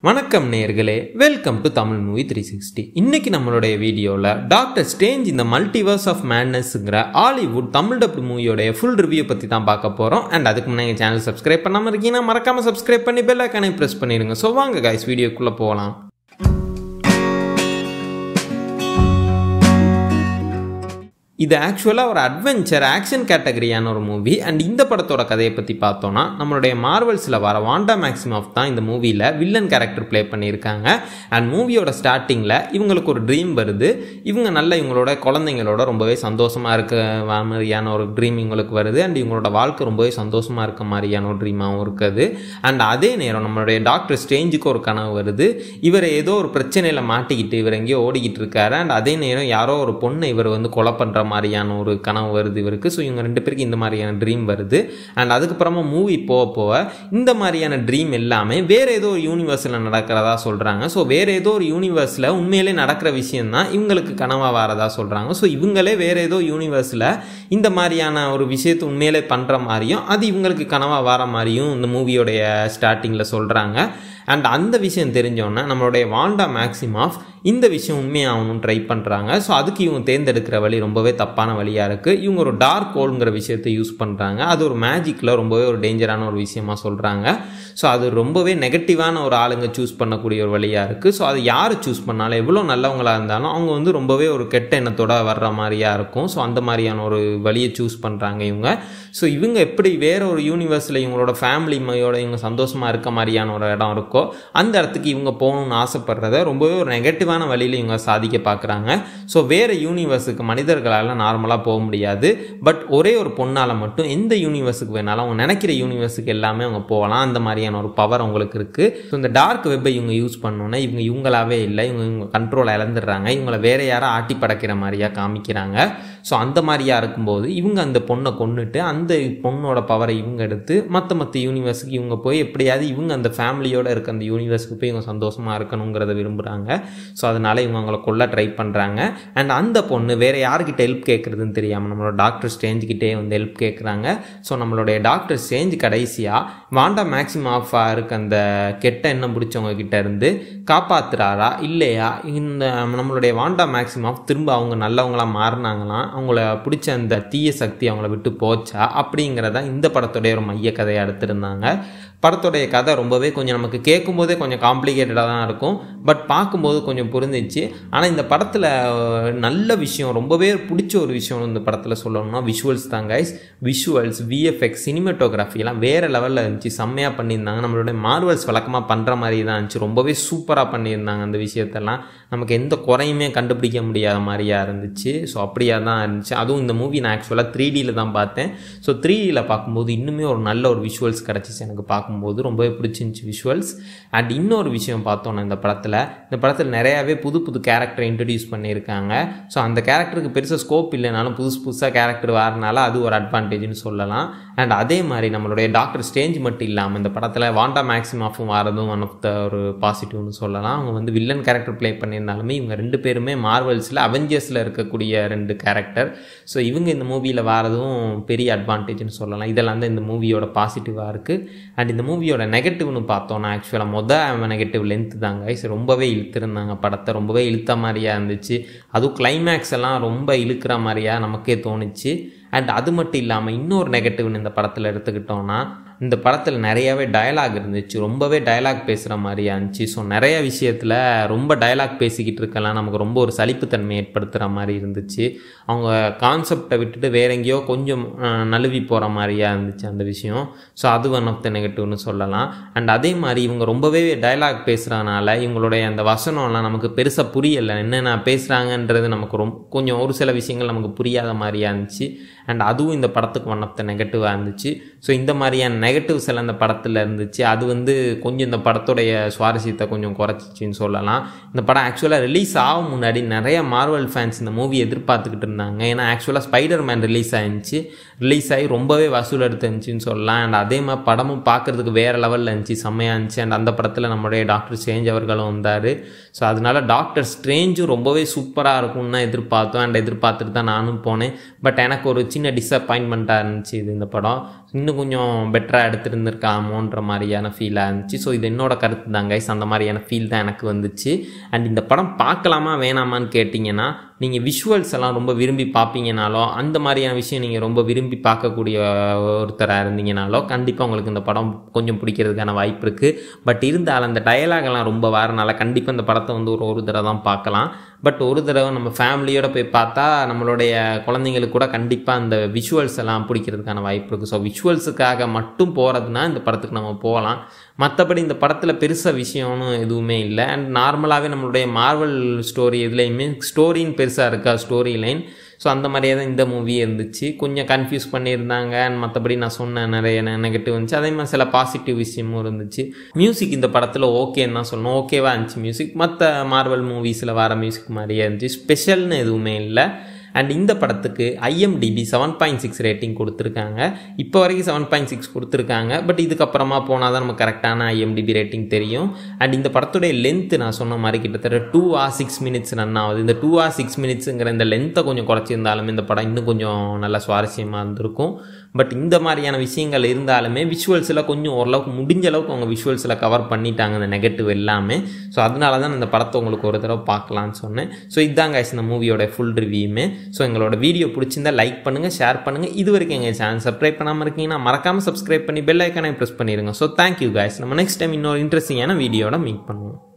வணக்கம் நேர்களே welcome to Tamil movie three sixty இன்னைக்கு நம்மளுடைய வீடியோவில் டாக்டர் ஸ்டேஞ்ச் இந்த மல்டிவர்ஸ் ஆஃப் மேட்னஸ்ங்கிற ஹாலிவுட் தமிழ் டப்டு மூவியோடைய ஃபுல் ரிவ்யூ பற்றி தான் பார்க்க போகிறோம் அண்ட் அதுக்கு முன்னாடி எங்கள் சேனல் சப்ஸ்கிரைப் பண்ணாமல் இருக்கீங்கன்னா மறக்காமல் சப்ஸ்கிரைப் பண்ணி பெல் ஐக்கானை ப்ரெஸ் பண்ணிடுங்க ஸோ வாங்க கைஸ் வீடியோக்குள்ளே போகலாம் இது ஆக்சுவலாக ஒரு அட்வென்ச்சர் ஆக்ஷன் கேட்டகரியான ஒரு மூவி அண்ட் இந்த படத்தோட கதையை பற்றி பார்த்தோன்னா நம்மளுடைய மார்வல்ஸில் வர வாண்டா மேக்ஸிமம் தான் இந்த மூவியில் வில்லன் கேரக்டர் ப்ளே பண்ணியிருக்காங்க அண்ட் மூவியோட ஸ்டார்டிங்கில் இவங்களுக்கு ஒரு ட்ரீம் வருது இவங்க நல்ல இவங்களோட குழந்தைங்களோட ரொம்பவே சந்தோஷமாக இருக்க மாதிரியான ஒரு ட்ரீம் இவங்களுக்கு வருது அண்ட் இவங்களோட வாழ்க்கை ரொம்பவே சந்தோஷமாக இருக்க மாதிரியான ஒரு ட்ரீமாகவும் இருக்குது அண்ட் அதே நேரம் நம்மளுடைய டாக்டர் ஸ்டேஞ்சுக்கு ஒரு கனவு வருது இவர் ஏதோ ஒரு பிரச்சனையில் மாட்டிக்கிட்டு இவர் எங்கேயோ ஓடிக்கிட்டு இருக்காரு அண்ட் அதே நேரம் யாரோ ஒரு பொண்ணை இவர் வந்து கொலை பண்ணுற மாதிரியான ஒரு கனவு வருது இவருக்கு ஸோ இவங்க ரெண்டு பேருக்கு இந்த மாதிரியான ட்ரீம் வருது அண்ட் அதுக்கப்புறமா மூவி போக போக இந்த மாதிரியான ட்ரீம் எல்லாமே வேற ஏதோ ஒரு யூனிவர்ஸில் நடக்கிறதா சொல்கிறாங்க ஸோ வேற ஏதோ ஒரு யூனிவர்ஸில் உண்மையிலே நடக்கிற விஷயம் தான் இவங்களுக்கு கனவாக வரதா சொல்கிறாங்க ஸோ இவங்களே வேற ஏதோ யூனிவர்ஸில் இந்த மாதிரியான ஒரு விஷயத்தை உண்மையிலே பண்ணுற மாதிரியும் அது இவங்களுக்கு கனவாக வர மாதிரியும் இந்த மூவியோடைய ஸ்டார்டிங்கில் சொல்கிறாங்க அண்ட் அந்த விஷயம் தெரிஞ்சோன்னே நம்மளுடைய வாண்டா மேக்ஸிமாஃப் இந்த விஷயம் உண்மையாகணும்னு ட்ரை பண்ணுறாங்க ஸோ அதுக்கு இவங்க தேர்ந்தெடுக்கிற வழி ரொம்பவே தப்பான வழியாக இருக்குது இவங்க ஒரு டார்க் ஹோல்ங்கிற விஷயத்தை யூஸ் பண்ணுறாங்க அது ஒரு மேஜிக்கில் ரொம்பவே ஒரு டேஞ்சரான ஒரு விஷயமா சொல்கிறாங்க ஸோ அது ரொம்பவே நெகட்டிவான ஒரு ஆளுங்க சூஸ் பண்ணக்கூடிய ஒரு வழியாக இருக்குது ஸோ அது யார் சூஸ் பண்ணாலும் எவ்வளோ நல்லவங்களாக இருந்தாலும் அவங்க வந்து ரொம்பவே ஒரு கெட்ட எண்ணத்தோட வர்ற மாதிரியாக இருக்கும் ஸோ அந்த மாதிரியான ஒரு வழியை சூஸ் பண்ணுறாங்க இவங்க ஸோ இவங்க எப்படி வேற ஒரு யூனிவர்ஸில் இவங்களோட ஃபேமிலி மையோட இவங்க சந்தோஷமாக இருக்க மாதிரியான ஒரு இடம் இருக்கோ அந்த இடத்துக்கு இவங்க போகணும்னு ஆசைப்படுறத ரொம்பவே ஒரு நெகட்டிவான வழியில் இவங்க சாதிக்க பார்க்குறாங்க ஸோ வேறு யூனிவர்ஸுக்கு மனிதர்களால் நார்மலாக போக முடியாது பட் ஒரே ஒரு பொண்ணால் மட்டும் எந்த யூனிவர்ஸுக்கு வேணாலும் அவங்க நினைக்கிற யூனிவர்ஸுக்கு எல்லாமே அவங்க போகலாம் அந்த மாதிரியான ஒரு பவர் அவங்களுக்கு இருக்குது ஸோ இந்த டார்க் வெப்பை இவங்க யூஸ் பண்ணோன்னே இவங்க இவங்களாவே இல்லை இவங்க இவங்க கண்ட்ரோல் இழந்துடுறாங்க இவங்கள வேற யாரோ ஆட்டி படைக்கிற மாதிரியா காமிக்கிறாங்க ஸோ அந்த மாதிரியா இருக்கும்போது இவங்க அந்த பொண்ணை கொண்டுட்டு அந்த பொண்ணோட பவரை இவங்க எடுத்து மற்ற மற்ற யூனிவர்ஸுக்கு இவங்க போய் எப்படியாவது இவங்க அந்த ஃபேமிலியோட இருக்க அந்த யூனிவர்ஸுக்கு போய் இவங்க சந்தோஷமாக இருக்கணுங்கிறத விரும்புகிறாங்க ஸோ அதனால இவங்க அவங்கள கொல்ல ட்ரை பண்ணுறாங்க அண்ட் அந்த பொண்ணு வேறு யார்கிட்ட ஹெல்ப் கேட்குறதுன்னு தெரியாமல் நம்மளோட டாக்டர் ஸ்டேஞ்சுக்கிட்டே வந்து ஹெல்ப் கேட்குறாங்க ஸோ நம்மளுடைய டாக்டர் ஸ்டேஞ்ச் கடைசியாக வாண்டா மேக்ஸிமம் ஆஃபாக இருக்க அந்த கெட்ட எண்ணம் பிடிச்சவங்க கிட்ட இருந்து காப்பாத்துறாரா இல்லையா இந்த நம்மளுடைய வாண்டா மேக்ஸிமம் ஆஃப் திரும்ப அவங்க நல்லவங்களா மாறினாங்களாம் அவங்கள பிடிச்ச அந்த தீய சக்தி அவங்கள விட்டு போச்சா அப்படிங்கிறத இந்த படத்துடைய ஒரு மைய கதையை எடுத்திருந்தாங்க படத்துடைய கதை ரொம்பவே கொஞ்சம் நமக்கு கேட்கும்போதே கொஞ்சம் காம்ப்ளிகேட்டடாக தான் இருக்கும் பட் பார்க்கும்போது கொஞ்சம் புரிஞ்சிச்சு ஆனால் இந்த படத்தில் நல்ல விஷயம் ரொம்பவே பிடிச்ச ஒரு விஷயம் இந்த படத்தில் சொல்லணும்னா விஷுவல்ஸ் தான் கைஸ் விஷுவல்ஸ் விஎஃப்எக்ஸ் சினிமேட்டோகிராஃபி எல்லாம் வேறு லெவலில் இருந்துச்சு செம்மையாக பண்ணியிருந்தாங்க நம்மளுடைய மார்வல்ஸ் வழக்கமாக பண்ணுற மாதிரி தான் இருந்துச்சு ரொம்பவே சூப்பராக பண்ணியிருந்தாங்க அந்த விஷயத்தெல்லாம் நமக்கு எந்த குறையுமே கண்டுபிடிக்க முடியாத மாதிரியா இருந்துச்சு ஸோ அப்படியா தான் இருந்துச்சு அதுவும் இந்த மூவி நான் ஆக்சுவலாக த்ரீ டியில் தான் பார்த்தேன் ஸோ த்ரீ டியில் பார்க்கும்போது இன்னுமே ஒரு நல்ல ஒரு விஷுவல்ஸ் கிடச்சிச்சு எனக்கு பார்க்கும்போது ரொம்பவே பிடிச்சிருந்துச்சி விஷுவல்ஸ் அண்ட் இன்னொரு விஷயம் பார்த்தோன்னா இந்த படத்தில் இந்த படத்தில் நிறையாவே புது புது கேரக்டரை இன்ட்ரடியூஸ் பண்ணியிருக்காங்க ஸோ அந்த கேரக்டருக்கு பெருசாக ஸ்கோப் இல்லைனாலும் புதுசு புதுசாக கேரக்டர் வரனால அது ஒரு அட்வான்டேஜ்னு சொல்லலாம் அண்ட் அதே மாதிரி நம்மளுடைய டாக்டர் ஸ்டேஞ்ச் மட்டும் இல்லாமல் இந்த படத்தில் வாண்டா மேக்ஸிமாஃபும் வரதும் ஒன் ஆஃப் த ஒரு பாசிட்டிவ்னு சொல்லலாம் அவங்க வந்து வில்லன் கேரக்டர் ப்ளே பண்ணியிருந்தாலுமே இவங்க ரெண்டு பேருமே மார்வல்ஸில் அவெஞ்சர்ஸில் இருக்கக்கூடிய ரெண்டு கேரக்டர் ஸோ இவங்க இந்த மூவியில் வரதும் பெரிய அட்வான்டேஜ்னு சொல்லலாம் இதெல்லாம் தான் இந்த மூவியோட பாசிட்டிவாக இருக்குது அண்ட் இந்த மூவியோட நெகட்டிவ்னு பார்த்தோன்னா ஆக்சுவலாக மொதல் நெகட்டிவ் லென்த்து தாங்க ஸோ ரொம்பவே இழுத்துருந்தாங்க படத்தை ரொம்பவே இழுத்த மாதிரியாக இருந்துச்சு அதுவும் கிளைமேக்ஸ் எல்லாம் ரொம்ப இழுக்கிற மாதிரியாக நமக்கே தோணுச்சு அண்ட் அது மட்டும் இல்லாமல் இன்னொரு நெகட்டிவ்னு இந்த படத்தில் எடுத்துக்கிட்டோன்னா இந்த படத்தில் நிறையாவே டயலாக் இருந்துச்சு ரொம்பவே டயலாக் பேசுகிற மாதிரியா இருந்துச்சு ஸோ நிறைய விஷயத்தில் ரொம்ப டயலாக் பேசிக்கிட்டு இருக்கலாம் நமக்கு ரொம்ப ஒரு சலிப்புத்தன்மை ஏற்படுத்துகிற மாதிரி இருந்துச்சு அவங்க கான்செப்டை விட்டுட்டு வேற எங்கேயோ கொஞ்சம் நழுவி போகிற மாதிரியா இருந்துச்சு அந்த விஷயம் ஸோ அது ஒன் ஆஃப் த நெகட்டிவ்னு சொல்லலாம் அண்ட் அதே மாதிரி இவங்க ரொம்பவே டயலாக் பேசுகிறனால இவங்களுடைய அந்த வசனம்லாம் நமக்கு பெருசாக புரியலை என்னென்ன பேசுகிறாங்கன்றது நமக்கு ரொம்ப கொஞ்சம் ஒரு சில விஷயங்கள் நமக்கு புரியாத மாதிரியா இருந்துச்சு அண்ட் அதுவும் இந்த படத்துக்கு ஒன் ஆஃப் த நெகட்டிவாக இருந்துச்சு ஸோ இந்த மாதிரியான நெகட்டிவ்ஸ் எல்லாம் இந்த படத்தில் இருந்துச்சு அது வந்து கொஞ்சம் இந்த படத்துடைய சுவாரஸ்யத்தை கொஞ்சம் குறைச்சிச்சின்னு சொல்லலாம் இந்த படம் ஆக்சுவலாக ரிலீஸ் ஆகும் முன்னாடி நிறைய மார்வல் ஃபேன்ஸ் இந்த மூவி எதிர்பார்த்துக்கிட்டு இருந்தாங்க ஏன்னா ஆக்சுவலாக ஸ்பைடர் மேன் ரிலீஸ் ஆயிருந்துச்சு ரிலீஸ் ஆகி ரொம்பவே வசூல் எடுத்துருந்துச்சின்னு சொல்லலாம் அண்ட் அதே மாதிரி படமும் பார்க்குறதுக்கு வேறு லெவலில் இருந்துச்சு செம்மையாக இருந்துச்சு அண்ட் அந்த படத்தில் நம்மளுடைய டாக்டர் ஸ்ட்ரேஞ்ச் அவர்களும் வந்தார் ஸோ அதனால டாக்டர் ஸ்ட்ரேஞ்சும் ரொம்பவே சூப்பராக இருக்கும்னு தான் எதிர்பார்த்தோம் அண்ட் எதிர்பார்த்துட்டு தான் நானும் போனேன் பட் எனக்கு ஒரு சின்ன டிசப்பாயின்மெண்ட்டாக இருந்துச்சு இது இந்த படம் இன்னும் கொஞ்சம் பெட்டராக பெட்டராக எடுத்திருந்திருக்காமோன்ற மாதிரியான ஃபீலாக இருந்துச்சு ஸோ இது என்னோட கருத்து தான் கைஸ் அந்த மாதிரியான ஃபீல் தான் எனக்கு வந்துச்சு அண்ட் இந்த படம் பார்க்கலாமா வேணாமான்னு கேட்டிங்கன்னா நீங்கள் விஷுவல்ஸ் எல்லாம் ரொம்ப விரும்பி பார்ப்பீங்கனாலோ அந்த மாதிரியான விஷயம் நீங்கள் ரொம்ப விரும்பி பார்க்கக்கூடிய ஒருத்தராக இருந்தீங்கனாலோ கண்டிப்பாக உங்களுக்கு இந்த படம் கொஞ்சம் பிடிக்கிறதுக்கான வாய்ப்பு இருக்குது பட் இருந்தாலும் அந்த டயலாகெல்லாம் ரொம்ப வரனால கண்டிப்பாக இந்த படத்தை வந்து ஒரு ஒரு தடவை தான் பார்க்கலாம் பட் ஒரு தடவை நம்ம ஃபேமிலியோட போய் பார்த்தா நம்மளுடைய குழந்தைங்களுக்கு கூட கண்டிப்பாக அந்த விஷுவல்ஸ் எல்லாம் பிடிக்கிறதுக்கான வாய்ப்பு இருக்குது ஸோ விஷுவல்ஸுக்காக மட்டும் போகிறதுனா இந்த படத்துக்கு நம்ம போகலாம் மற்றபடி இந்த படத்தில் பெருசாக விஷயம்னு எதுவுமே இல்லை அண்ட் நார்மலாகவே நம்மளுடைய மார்வல் ஸ்டோரி இதுலேயுமே ஸ்டோரின்னு பெருசாக இருக்கா ஸ்டோரி லைன் ஸோ அந்த மாதிரியே தான் இந்த மூவி இருந்துச்சு கொஞ்சம் கன்ஃபியூஸ் பண்ணியிருந்தாங்க அண்ட் மற்றபடி நான் சொன்ன நிறைய நெகட்டிவ் இருந்துச்சு அதே மாதிரி சில பாசிட்டிவ் விஷயமும் இருந்துச்சு மியூசிக் இந்த படத்தில் ஓகேன்னு தான் சொல்லணும் ஓகேவாக இருந்துச்சு மியூசிக் மற்ற மார்வல் மூவிஸில் வர மியூசிக் மாதிரியே இருந்துச்சு ஸ்பெஷல்னு எதுவுமே இல்லை அண்ட் இந்த படத்துக்கு IMDb seven point six rating கொடுத்துருக்காங்க இப்போ வரைக்கும் செவன் பாயிண்ட் சிக்ஸ் கொடுத்துருக்காங்க பட் இதுக்கப்புறமா போனால் தான் நமக்கு கரெக்டான ஐஎம்டிபி ரேட்டிங் தெரியும் அண்ட் இந்த படத்துடைய லென்த்து நான் சொன்ன மாதிரி கிட்டத்தட்ட two hour six minutes run ஆகுது இந்த டூ ஆர் சிக்ஸ் மினிட்ஸுங்கிற இந்த லென்த்தை கொஞ்சம் குறைச்சிருந்தாலுமே இந்த படம் இன்னும் கொஞ்சம் நல்லா சுவாரஸ்யமாக இருந்திருக்கும் பட் இந்த மாதிரியான விஷயங்கள் இருந்தாலுமே விஷுவல்ஸில் கொஞ்சம் ஓரளவுக்கு முடிஞ்ச அளவுக்கு அவங்க விஷுவல்ஸில் கவர் பண்ணிட்டாங்க இந்த நெகட்டிவ் எல்லாமே ஸோ அதனால தான் இந்த படத்தை உங்களுக்கு ஒரு தடவை பார்க்கலான்னு சொன்னேன் ஸோ இதாங்க இந்த மூவியோட ஃபுல் ரிவ்யூமே ஸோ எங்களோட வீடியோ பிடிச்சிருந்தா லைக் பண்ணுங்கள் ஷேர் பண்ணுங்கள் இது வரைக்கும் எங்கள் சேனல் சப்ஸ்கிரைப் பண்ணாமல் இருக்கீங்கன்னா மறக்காமல் சப்ஸ்கிரைப் பண்ணி பெல் ஐக்கானை ப்ரெஸ் பண்ணிடுங்க ஸோ தேங்க்யூ கைஸ் நம்ம நெக்ஸ்ட் டைம் இன்னொரு இன்ட்ரெஸ்டிங்கான வீடியோட மீட் பண்ணுவோம்